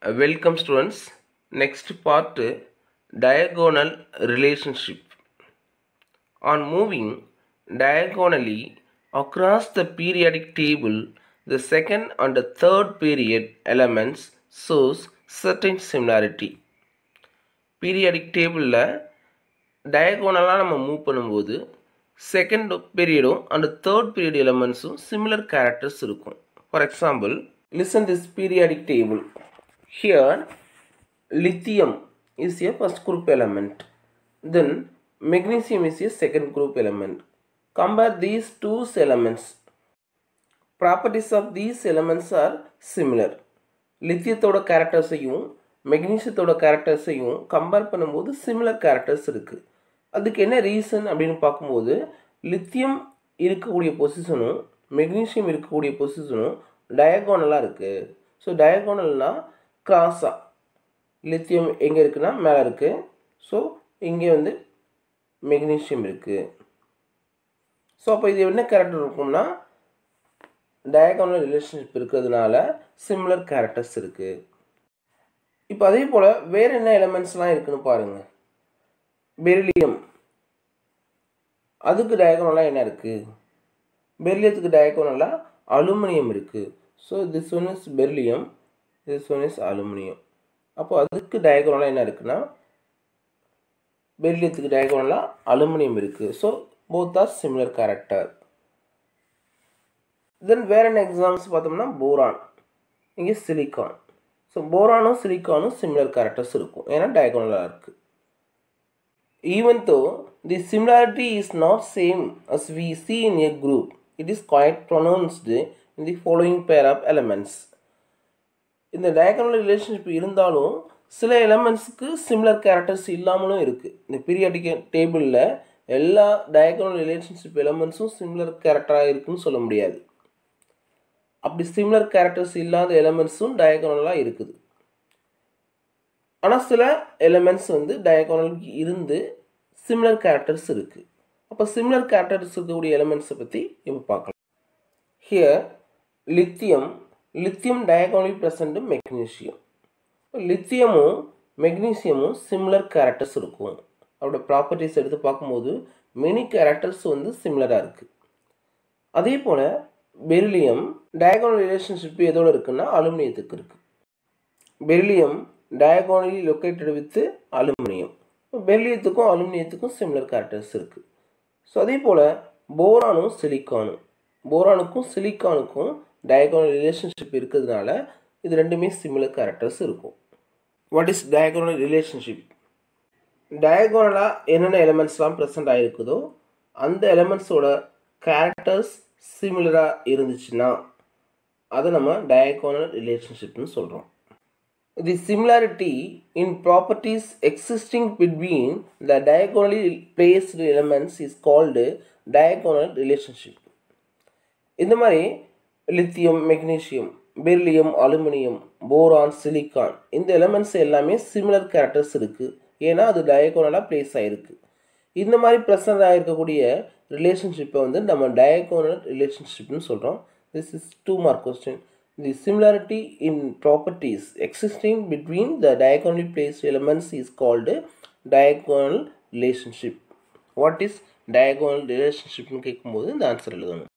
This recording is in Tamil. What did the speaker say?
Welcome students. Next part diagonal relationship. On moving diagonally across the periodic table, the second and the third period elements shows certain similarity. Periodic டேபிளில் டயகோனலாக நம்ம மூவ் பண்ணும்போது செகண்ட் பீரியடும் அண்ட் தேர்ட் பீரியட் எலமெண்ட்ஸும் சிமிலர் கேரக்டர்ஸ் இருக்கும் for example listen this periodic table here lithium is a first group element then magnesium is a second group element compare these two elements properties of these elements are similar லித்தியத்தோட கேரக்டர்ஸையும் மெக்னீசியத்தோட கேரக்டர்ஸையும் கம்பேர் பண்ணும்போது சிமிலர் கேரக்டர்ஸ் இருக்குது அதுக்கு என்ன ரீசன் அப்படின்னு பார்க்கும்போது லித்தியம் இருக்கக்கூடிய பொசிஷனும் மெக்னீசியம் இருக்கக்கூடிய பொசிஷனும் டயகோனலாக இருக்குது ஸோ டயகோனல்னால் கிராஸாக லித்தியம் எங்கே இருக்குன்னா மேலே இருக்குது ஸோ இங்கே வந்து மெக்னீஷியம் இருக்குது ஸோ அப்போ இது என்ன கேரக்டர் இருக்கும்னா டயகோனல் ரிலேஷன்ஷிப் இருக்கிறதுனால சிமிலர் கேரக்டர்ஸ் இருக்குது இப்போ அதே போல் வேறு என்ன எலமெண்ட்ஸ்லாம் இருக்குன்னு பாருங்கள் பெரிலியம் அதுக்கு டயகோனலாக என்ன இருக்குது பெரிலியத்துக்கு டயகோனலாக அலுமினியம் இருக்குது so this one is beryllium this one is aluminium அப்போ அதுக்கு டயகோனலாக என்ன இருக்குன்னா பெர்லியத்துக்கு டயகோனலாக அலுமினியம் இருக்குது so both are similar character then வேறு என்ன எக்ஸாம்பிள்ஸ் பார்த்தோம்னா போரான் இங்கே சிலிக்கான் ஸோ போரானும் சிலிக்கானும் சிமிலர் கேரக்டர்ஸ் இருக்கும் ஏன்னா டயகோனலாக இருக்குது even though the similarity is not same as we see in a group it is quite pronounced in the following pair of elements இந்த டயகனல் ரிலேஷன்ஷிப் இருந்தாலும் சில எலமெண்ட்ஸுக்கு சிமிலர் கேரக்டர்ஸ் இல்லாமலும் இருக்குது இந்த பீரியாடிக் டேபிளில் எல்லா டயகனல் ரிலேஷன்ஷிப் எலமெண்ட்ஸும் சிமிலர் கேரக்டராக இருக்குன்னு சொல்ல முடியாது அப்படி சிமிலர் கேரக்டர்ஸ் இல்லாத எலமெண்ட்ஸும் டயகனலாக இருக்குது ஆனால் சில எலமெண்ட்ஸ் வந்து டயகோனலுக்கு இருந்து சிமிலர் கேரக்டர்ஸ் இருக்குது அப்போ சிமிலர் கேரக்டர்ஸ் இருக்கக்கூடிய எலமெண்ட்ஸை பற்றி இப்போ பார்க்கலாம் here lithium lithium diagonally present magnesium லித்தியமும் மெக்னீசியமும் சிமிலர் கேரக்டர்ஸ் இருக்கும் அவரோட ப்ராப்பர்ட்டிஸ் எடுத்து பார்க்கும்போது மெனி கேரக்டர்ஸ் வந்து சிமிலராக இருக்குது அதே போல் பெரிலியம் டயகோனல் ரிலேஷன்ஷிப் எதோடு இருக்குன்னா அலுமினியத்துக்கு இருக்குது beryllium diagonally located with aluminium பெர்லியத்துக்கும் அலுமினியத்துக்கும் சிமிலர் கேரக்டர்ஸ் இருக்குது ஸோ அதே போல் போரானும் சிலிக்கானும் போரானுக்கும் சிலிக்கானுக்கும் டயகோனல் ரிலேஷன்ஷிப் இருக்கிறதுனால இது ரெண்டுமே சிமிலர் கேரக்டர்ஸ் இருக்கும் வாட் இஸ் டயகோனல் ரிலேஷன்ஷிப் டயகோனலாக என்னென்ன எலமெண்ட்ஸ்லாம் ப்ரெசென்ட் ஆகிருக்குதோ அந்த எலமெண்ட்ஸோட கேரக்டர்ஸ் சிமிலராக இருந்துச்சுன்னா அதை நம்ம டயகோனல் ரிலேஷன்ஷிப்னு சொல்கிறோம் The similarity in properties existing between the diagonally placed elements is called diagonal relationship. இந்த மாதிரி lithium magnesium beryllium aluminium boron silicon இந்த எலமெண்ட்ஸ் எல்லாமே சிமிலர் கேரக்டர்ஸ் இருக்குது ஏன்னா அது டயகோனலாக ப்ளேஸ் ஆகிருக்கு இந்த மாதிரி ப்ரெசன்ட் ஆகிருக்கக்கூடிய ரிலேஷன்ஷிப்பை வந்து நம்ம டயகோனல் ரிலேஷன்ஷிப்னு சொல்கிறோம் this is two mark question The similarity in properties existing between the diagonally placed elements is called diagonal relationship. What is diagonal relationship? கேட்கும்போது இந்த ஆன்சர் எழுதணும்